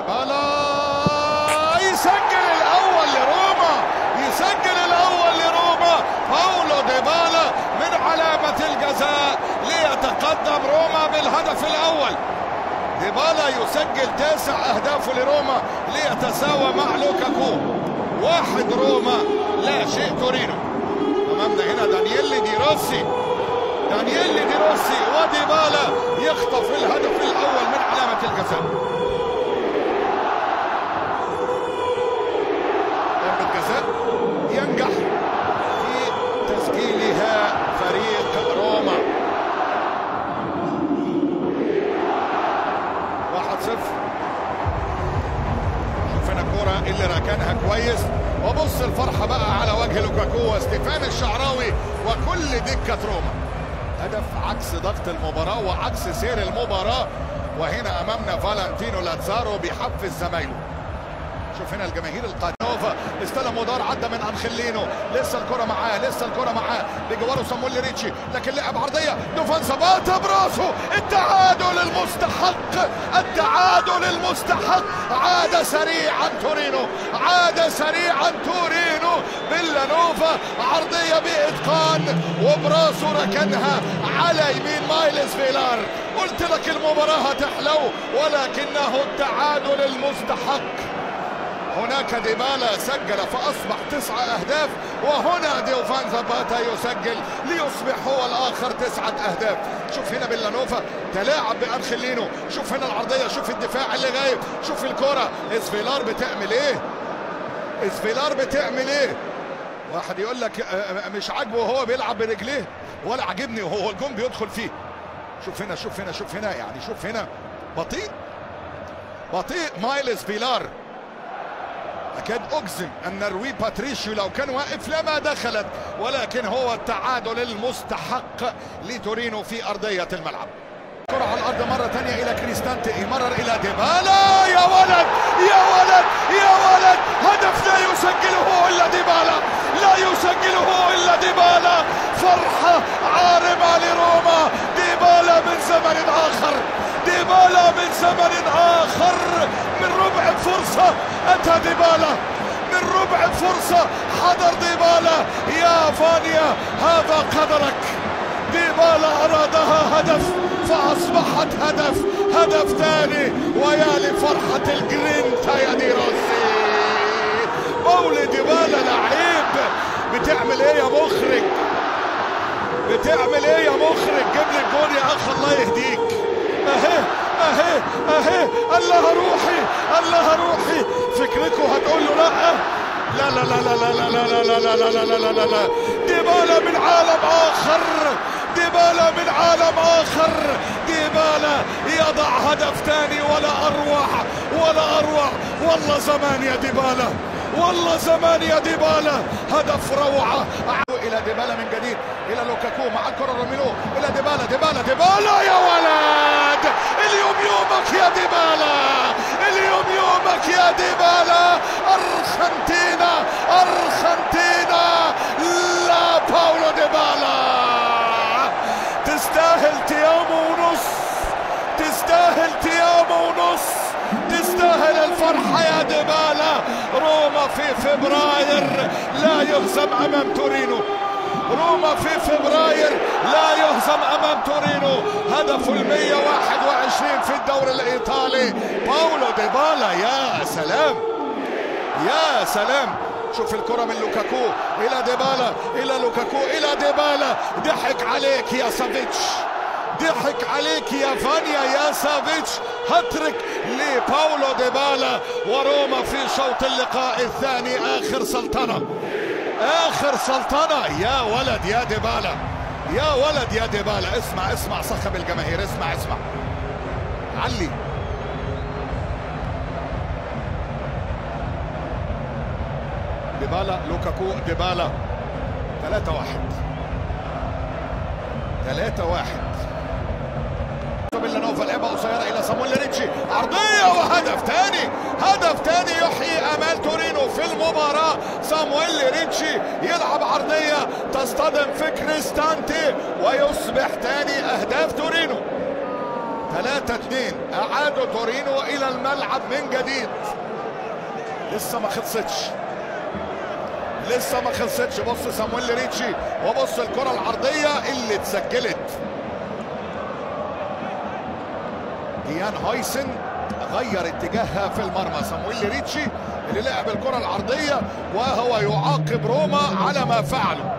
ديبالا يسجل الاول لروما يسجل الاول لروما باولو ديبالا من علامة الجزاء ليتقدم روما بالهدف الاول ديبالا يسجل تاسع اهدافه لروما ليتساوى مع لوكاكو واحد روما لا شيء تورينو امامنا هنا دانييلي دي روسي دانييلي دي روسي وديبالا يخطف الهدف الاول من علامة الجزاء ضربة جزاء ينجح في تسجيلها فريق روما واحد صفر شوف هنا الكورة اللي ركنها كويس وبص الفرحة بقى على وجه لوكاكو وستيفان الشعراوي وكل دكة روما هدف عكس ضغط المباراة وعكس سير المباراة وهنا أمامنا فالنتينو لاتزارو بيحفز زمايله شوف هنا الجماهير القادوفا استلم ودار عدى من انخيلينو لسه الكرة معاه لسه الكرة معاه بجواره سامويل ريتشي لكن لعب عرضية دوفان سباتا براسه التعادل المستحق التعادل المستحق عاد سريعا تورينو عاد سريعا تورينو فيلانوفا عرضية بإتقان وبراسه ركنها على يمين مايلز فيلار قلت لك المباراة هتحلو ولكنه التعادل المستحق هناك ديبالا سجل فاصبح تسعة اهداف وهنا ديوفان زاباتا يسجل ليصبح هو الاخر تسعة اهداف شوف هنا بيلانوفا تلاعب بانخيلينو شوف هنا العرضية شوف الدفاع اللي غايب شوف الكرة اسفيلار بتعمل ايه اسفيلار بتعمل ايه واحد يقول لك آه، مش عاجبه وهو بيلعب برجليه ولا عاجبني وهو الجون بيدخل فيه شوف هنا شوف هنا شوف هنا يعني شوف هنا بطيء بطيء مايلز فيلار أكاد أجزم أن روي باتريشيو لو كان واقف لما دخلت ولكن هو التعادل المستحق لتورينو في أرضية الملعب كرة على الأرض مرة ثانية إلى كريستانتي مرر إلى ديبالا يا ولد يا ولد يا ولد هدف لا يسجله إلا ديبالا لا يسجله إلا ديبالا فرحة عارمة لروما ديبالا من زمن آخر ديبالا من زمن آخر من ربع فرصة أتى ديبالا من ربع فرصة حضر ديبالا يا فانيا هذا قدرك ديبالا أرادها هدف فأصبحت هدف هدف ثاني ويا لفرحة الجرينتا يا دي روسي مولي ديبالا لعيب بتعمل ايه يا مخرج بتعمل ايه يا مخرج جيب لي الجول يا اخ الله يهديك اهي اهي اهي الله روحي الله روحي فكركم هتقول له لا لا لا لا لا لا لا لا لا لا لا لا لا لا لا ديبالا من عالم اخر ديبالا من عالم اخر ديبالا يضع هدف ثاني ولا اروع ولا اروع والله زمان يا ديبالا والله زمان يا ديبالا هدف روعه الى ديبالا من جديد الى لوكاكو مع الكره روميلو الى ديبالا ديبالا ديبالا يا ولد اليوم يومك يا ديبالا اليوم يومك يا ديبالا ارخنتينا ارخنتينا لا باولو ديبالا تستاهل تيامو ونص تستاهل تيامو ونص تستاهل الفرحة يا ديبالا روما في فبراير لا يهزم أمام تورينو روما في فبراير لا يهزم أمام تورينو هدف المية واحد وعشرين في الدوري الإيطالي باولو ديبالا يا سلام يا سلام شوف الكرة من لوكاكو إلى ديبالا إلى لوكاكو إلى ديبالا ضحك عليك يا سافيتش ضحك عليك يا فانيا يا سافيتش هترك لباولو ديبالا وروما في شوط اللقاء الثاني آخر سلطنة آخر سلطنة يا ولد يا ديبالا يا ولد يا ديبالا اسمع اسمع صخب الجماهير اسمع اسمع علي ديبالا لوكاكو ديبالا 3 1 3 1 فيلانوفا لعبة قصيرة إلى صامويل ريتشي عرضية وهدف ثاني هدف ثاني يحيي آمال تورينو في المباراة صامويل ريتشي يلعب عرضية تصطدم في كريستانتي ويصبح ثاني أهداف تورينو 3 2 اعادوا تورينو الى الملعب من جديد لسه ما خلصتش لسه ما خلصتش بص سامويل ريتشي وبص الكره العرضيه اللي اتسجلت ديان هايسن غير اتجاهها في المرمى سامويل ريتشي اللي لعب الكره العرضيه وهو يعاقب روما على ما فعله